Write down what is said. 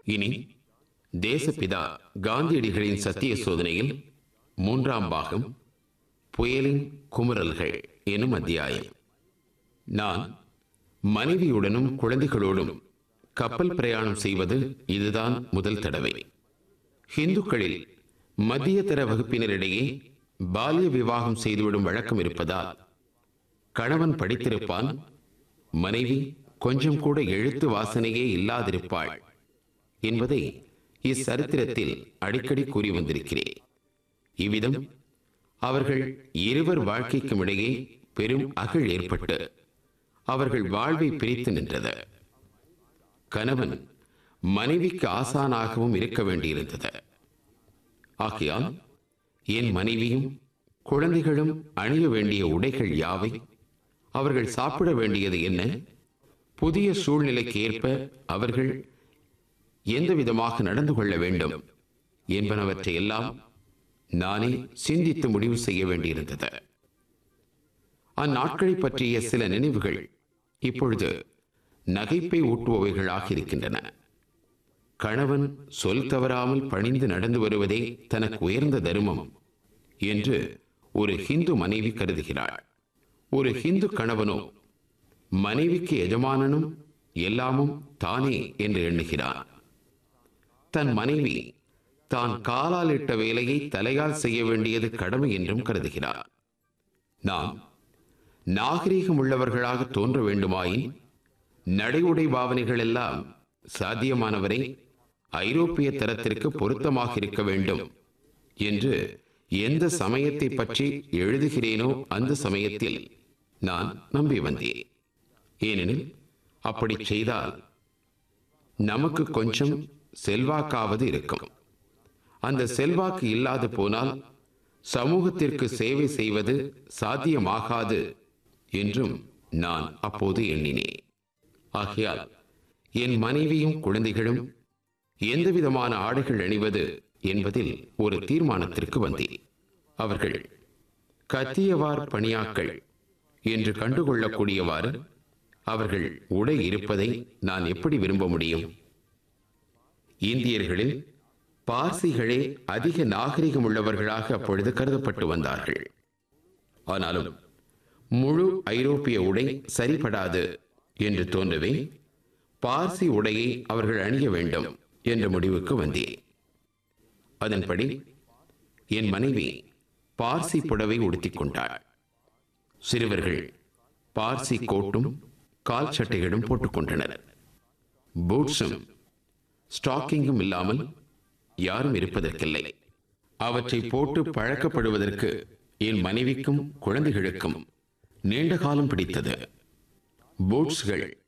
இனி தேசப்பிதா காந்தியடிகளின் சத்திய சோதனையில் மூன்றாம் பாகம் புயலின் குமுறல்கள் எனும் அத்தியாயம் நான் மனைவியுடனும் குழந்தைகளோடும் கப்பல் பிரயாணம் செய்வது இதுதான் முதல் தடவை ஹிந்துக்களில் மத்திய தர வகுப்பினரிடையே பாலிய விவாகம் செய்துவிடும் வழக்கம் இருப்பதால் கணவன் படித்திருப்பான் மனைவி கொஞ்சம் கூட எழுத்து வாசனையே இல்லாதிருப்பாள் என்பதை இச்சரித்திரத்தில் அடிக்கடி கூறி வந்திருக்கிறேன் இவ்விதம் அவர்கள் இருவர் வாழ்க்கைக்கும் இடையே பெரும் அகழ் ஏற்பட்டு அவர்கள் வாழ்வை பிரித்து நின்றது கணவன் மனைவிக்கு ஆசானாகவும் இருக்க வேண்டியிருந்தது ஆகையால் என் மனைவியும் குழந்தைகளும் அணிய வேண்டிய உடைகள் யாவை அவர்கள் சாப்பிட வேண்டியது என்ன புதிய சூழ்நிலைக்கு ஏற்ப அவர்கள் எந்த விதமாக நடந்து கொள்ள வேண்டும் என்பனவற்றை எல்லாம் நானே சிந்தித்து முடிவு செய்ய வேண்டியிருந்தது அந்நாட்களை பற்றிய சில நினைவுகள் இப்பொழுது நகைப்பை ஊட்டுபவைகளாக இருக்கின்றன கணவன் சொல் தவறாமல் பணிந்து நடந்து வருவதே தனக்கு உயர்ந்த தருமம் என்று ஒரு ஹிந்து மனைவி கருதுகிறாள் ஒரு ஹிந்து கணவனோ மனைவிக்கு எஜமானனும் எல்லாமும் தானே என்று எண்ணுகிறான் தன் மனைவி தான் காலால் இட்ட வேலையை தலையால் செய்ய வேண்டியது கடமை என்றும் கருதுகிறார் நாம் நாகரீகம் உள்ளவர்களாக தோன்ற வேண்டுமாயின் நடை உடை பாவனைகள் எல்லாம் சாத்தியமானவரை ஐரோப்பிய தரத்திற்கு பொருத்தமாக இருக்க வேண்டும் என்று எந்த சமயத்தை பற்றி எழுதுகிறேனோ அந்த சமயத்தில் நான் நம்பி வந்தேன் ஏனெனில் அப்படி செய்தால் நமக்கு கொஞ்சம் செல்வாக்காவது இருக்கும் அந்த செல்வாக்கு இல்லாது போனால் சமூகத்திற்கு சேவை செய்வது சாத்தியமாகாது என்றும் நான் அப்போது எண்ணினேன் ஆகையால் என் மனைவியும் குழந்தைகளும் எந்தவிதமான ஆடைகள் அணிவது என்பதில் ஒரு தீர்மானத்திற்கு வந்தேன் அவர்கள் கத்தியவார் பணியாக்கள் என்று கண்டுகொள்ளக்கூடியவாறு அவர்கள் உடை இருப்பதை நான் எப்படி விரும்ப முடியும் இந்தியர்களில் பார்சிகளே அதிக நாகரிகம் உள்ளவர்களாக அப்பொழுது கருதப்பட்டு வந்தார்கள் ஆனாலும் முழு ஐரோப்பிய உடை சரிபடாது என்று தோன்றவே பார்சி உடையை அவர்கள் அணிய வேண்டும் என்ற முடிவுக்கு வந்தேன் அதன்படி என் மனைவி பார்சி புடவை உடுத்திக் கொண்டாள் சிறுவர்கள் பார்சி கோட்டும் கால் சட்டைகளும் போட்டுக்கொண்டனர் பூட்ஸும் ஸ்டாக்கிங்கும் இல்லாமல் யாரும் இருப்பதற்கில்லை அவற்றை போட்டு பழக்கப்படுவதற்கு என் மனைவிக்கும் குழந்தைகளுக்கும் நீண்ட காலம் பிடித்தது பூட்ஸ்கள்